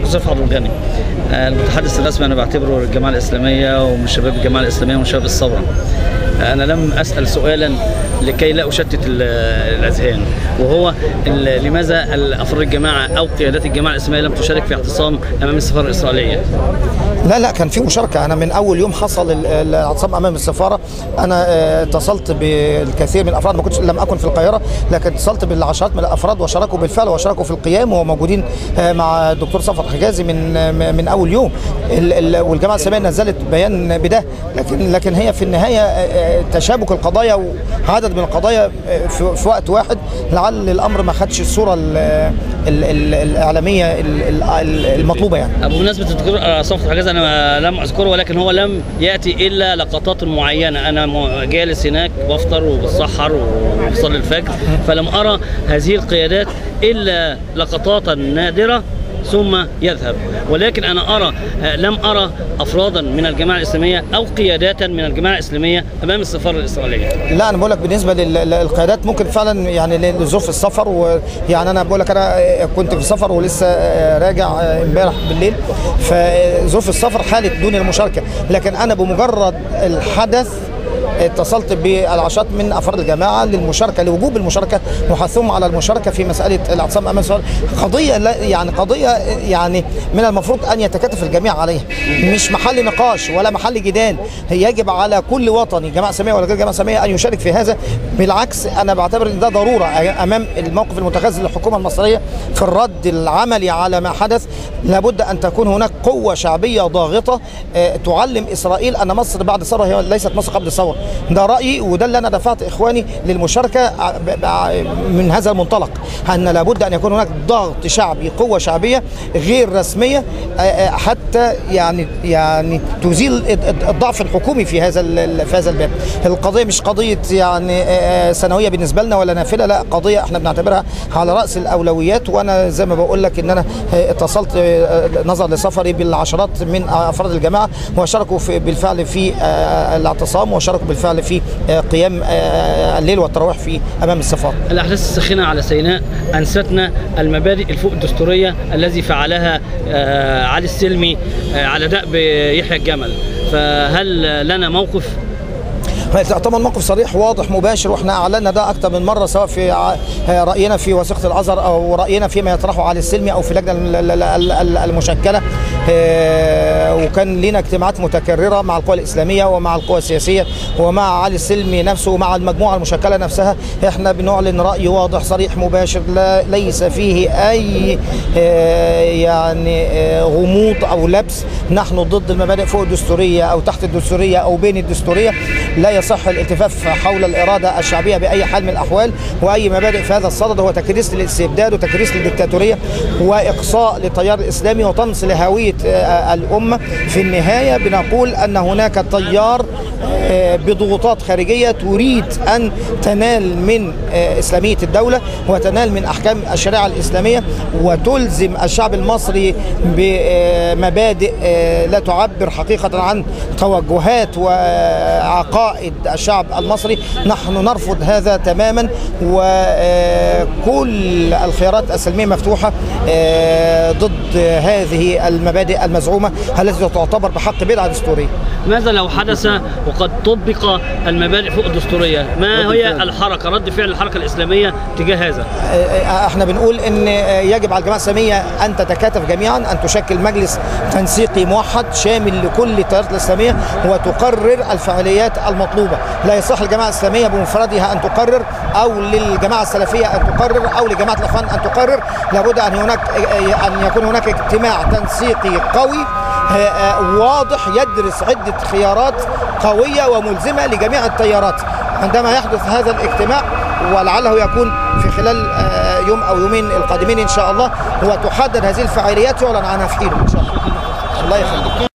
صفحة عبد الغني آه، المتحدث الرسمي انا بعتبره الجماعه الاسلاميه ومن شباب الجماعه الاسلاميه ومن شباب الثوره انا لم اسال سؤالا لكي لا اشتت ال- الاذهان وهو ال- لماذا افراد الجماعه او قيادات الجماعه الاسلاميه لم تشارك في اعتصام امام السفاره الاسرائيليه لا لا كان في مشاركه انا من اول يوم حصل ال- الاعتصام امام السفاره انا آه، اتصلت بالكثير من الافراد ما كنتش لم اكن في القاهره لكن اتصلت بالعشرات من الافراد وشاركوا بالفعل وشاركوا في القيام وموجودين آه، مع الدكتور صفوت حجازي من آه، من اول يوم ال- ال- والجماعه الاسلاميه نزلت بيان بده لكن لكن هي في النهايه آه، آه، تشابك القضايا وعدد من القضايا آه، في في وقت واحد لعل الامر ما خدش الصوره ال- ال- ال- الاعلاميه ال- ال- المطلوبه يعني بمناسبه الدكتور صفوت حجاز انا لم اذكره ولكن هو لم ياتي الا لقطات معينه انا م- جالس هناك بفطر وبتسحر وبصلي الفجر فلم ارى هذه القيادات الا لقطات نادره ثم يذهب ولكن انا ارى آه، لم ارى افرادا من الجماعه الاسلاميه او قياداتا من الجماعه الاسلاميه امام السفاره الاسرائيليه لا انا بقول لك بالنسبه لل- للقيادات ممكن فعلا يعني لظروف السفر ويعني انا بقول لك انا كنت في سفر ولسه راجع امبارح بالليل فظروف السفر حالت دون المشاركه لكن انا بمجرد الحدث اتصلت بالعشرات من افراد الجماعه للمشاركه لوجوب المشاركه وحثهم على المشاركه في مساله الاعتصام امام السؤال قضيه لا يعني قضيه يعني من المفروض ان يتكاتف الجميع عليها مش محل نقاش ولا محل جدال يجب على كل وطني جماعه اسلاميه ولا غير جماعه اسلاميه ان يشارك في هذا بالعكس انا بعتبر ان ده ضروره امام الموقف المتخاذل للحكومه المصريه في الرد العملي على ما حدث لابد ان تكون هناك قوه شعبيه ضاغطه آه، تعلم اسرائيل ان مصر بعد ثوره هي ليست مصر قبل ثوره ده رايي وده اللي انا دفعت اخواني للمشاركه ع- ب- ب- من هذا المنطلق ان لابد ان يكون هناك ضغط شعبي قوه شعبيه غير رسميه آه، آه، حتى يعني يعني تزيل الض- الضعف الحكومي في هذا ال- في هذا الباب القضيه مش قضيه يعني آه، سنويه بالنسبه لنا ولا نافله لا قضيه احنا بنعتبرها على راس الاولويات وانا زي ما بقول لك ان انا آه، اتصلت آه، نظرا لسفري بالعشرات من افراد الجماعه وشاركوا في بالفعل في آه، الاعتصام وشاركوا بالفعل في آه، قيام آه، الليل والتراويح في امام السفاره الاحداث الساخنه على سيناء انستنا المبادئ الفوق الدستوريه الذي فعلها آه، علي السلمي آه، على دأب يحيى الجمل فهل لنا موقف طبعا موقف صريح واضح مباشر واحنا اعلنا ده اكثر من مره سواء في ع- راينا في وثيقه الازهر او راينا فيما يطرحه علي السلمي او في اللجنه ال- ال- ال- ال- المشكله آه، وكان لنا اجتماعات متكرره مع القوى الاسلاميه ومع القوى السياسيه ومع علي السلمي نفسه ومع المجموعه المشكله نفسها احنا بنعلن راي واضح صريح مباشر لا ليس فيه اي آه، يعني آه، غموض او لبس نحن ضد المبادئ فوق الدستوريه او تحت الدستوريه او بين الدستوريه لا يصح الالتفاف حول الاراده الشعبيه باي حال من الاحوال واي مبادئ في هذا الصدد هو تكريس للاستبداد وتكريس للدكتاتوريه واقصاء للتيار الاسلامي وطمس لهويه آه، الامه في النهايه بنقول ان هناك تيار آه، بضغوطات خارجيه تريد ان تنال من آه، اسلاميه الدوله وتنال من احكام الشريعه الاسلاميه وتلزم الشعب المصري بمبادئ آه، لا تعبر حقيقه عن توجهات وعقائد الشعب المصري نحن نرفض هذا تماما وكل الخيارات السلميه مفتوحه آه، ضد هذه المبادئ المزعومه التي تعتبر بحق بدعه دستوريه ماذا لو حدث وقد طبق المبادئ فوق الدستوريه ما هي الحركه رد فعل الحركه الاسلاميه تجاه هذا احنا بنقول ان يجب على الجماعه الاسلاميه ان تتكاتف جميعا ان تشكل مجلس تنسيقي موحد شامل لكل التيارات الاسلاميه وتقرر الفعاليات المطلوبه لا يصح الجماعه الاسلاميه بمفردها ان تقرر او للجماعه السلفيه ان تقرر او لجماعه الاخوان ان تقرر لابد ان هناك ان يكون هناك اجتماع تنسيقي قوي واضح يدرس عده خيارات قويه وملزمه لجميع التيارات عندما يحدث هذا الاجتماع ولعله يكون في خلال آه، يوم او يومين القادمين ان شاء الله وتحدد هذه الفعاليات يعلن عنها في حين ان شاء الله الله يخليك